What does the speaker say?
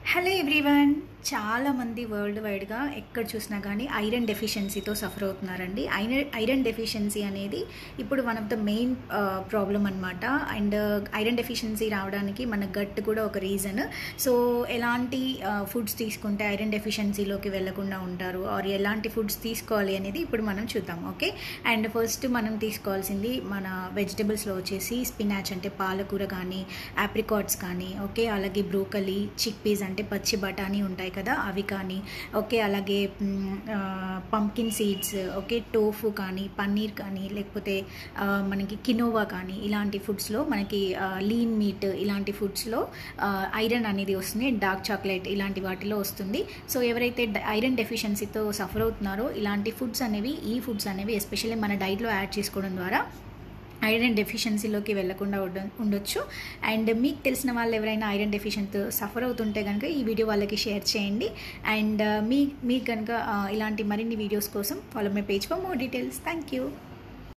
hello everyone చాలామంది world వైడ్గా ఎక్కడ చూసినా కానీ ఐరన్ డెఫిషియన్సీతో సఫర్ అవుతున్నారండి ఐరన్ ఐరన్ డెఫిషియన్సీ అనేది ఇప్పుడు one of the main problem అనమాట అండ్ ఐరన్ డెఫిషియన్సీ రావడానికి మన గట్ కూడా ఒక రీజన్ సో ఎలాంటి ఫుడ్స్ తీసుకుంటే ఐరన్ డెఫిషియన్సీలోకి వెళ్లకుండా ఉంటారు ఆర్ ఎలాంటి ఫుడ్స్ తీసుకోవాలి అనేది ఇప్పుడు మనం చూద్దాం ఓకే అండ్ ఫస్ట్ మనం తీసుకోవాల్సింది మన వెజిటబుల్స్లో వచ్చేసి స్పినాచ్ అంటే పాలకూర కానీ ఆప్రికాట్స్ కానీ ఓకే అలాగే బ్రోకలీ చిక్ పీస్ అంటే పచ్చి బఠానీ ఉంటాయి కదా అవి కానీ ఓకే అలాగే పంకిన్ సీడ్స్ ఓకే టోఫు కానీ పన్నీర్ కానీ లేకపోతే ఆ, మనకి కినోవా కానీ ఇలాంటి ఫుడ్స్లో మనకి లీన్ మీట్ ఇలాంటి ఫుడ్స్లో ఐరన్ అనేది వస్తుంది డార్క్ చాక్లెట్ ఇలాంటి వాటిలో వస్తుంది సో ఎవరైతే ఐరన్ డెఫిషియన్సీతో సఫర్ అవుతున్నారో ఇలాంటి ఫుడ్స్ అనేవి ఈ ఫుడ్స్ అనేవి ఎస్పెషల్లీ మన డైట్లో యాడ్ చేసుకోవడం ద్వారా ఐరన్ డెఫిషియన్సీలోకి వెళ్లకుండా ఉండ ఉండొచ్చు అండ్ మీకు తెలిసిన వాళ్ళు ఎవరైనా ఐరన్ డెఫిషియన్ట్ సఫర్ అవుతుంటే కనుక ఈ వీడియో వాళ్ళకి షేర్ చేయండి అండ్ మీ మీకు కనుక ఇలాంటి మరిన్ని వీడియోస్ కోసం follow my page for more details thank you